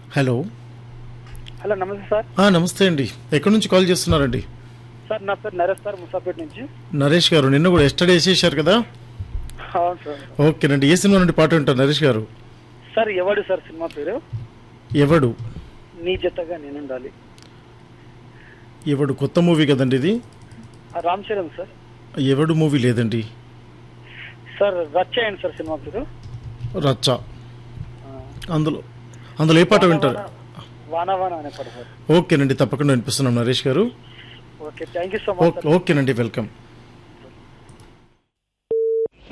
hello hello నమస్తే sir ఆ, నమస్తే అండి ఎక్కడి నుంచి కాల్ చేస్తున్నారండి సార్ నా పేరు నరేష్ సార్ ముసాపేట్ నుంచి నరేష్ గారు నిన్న కూడా ఎస్టర్డే వేసేసారు కదా అవును సార్ ఓకేనండి ఏ సినిమా నుండి పాట వింటారు నరేష్ గారు సార్ ఎవడు సార్ సినిమా పేరు ఎవడు నీ జతగా నేను ఉండాలి ఎవడు కొత్త మూవీ కదండి ఇది ఆ, రామ్ చరణ్ సార్ ఎవడు మూవీ లేదండి సార్ రచ్చేయండి సార్ సినిమా పేరు రచ్చ ఆ, అందులో అందులో ఏ పాట వింటారు వాన వాన అనే పాట సార్ ఓకేనండి తప్పకుండా వినిపిస్తున్నాం Naresh garu okay thank you so much okay ఓకేనండి వెల్కమ్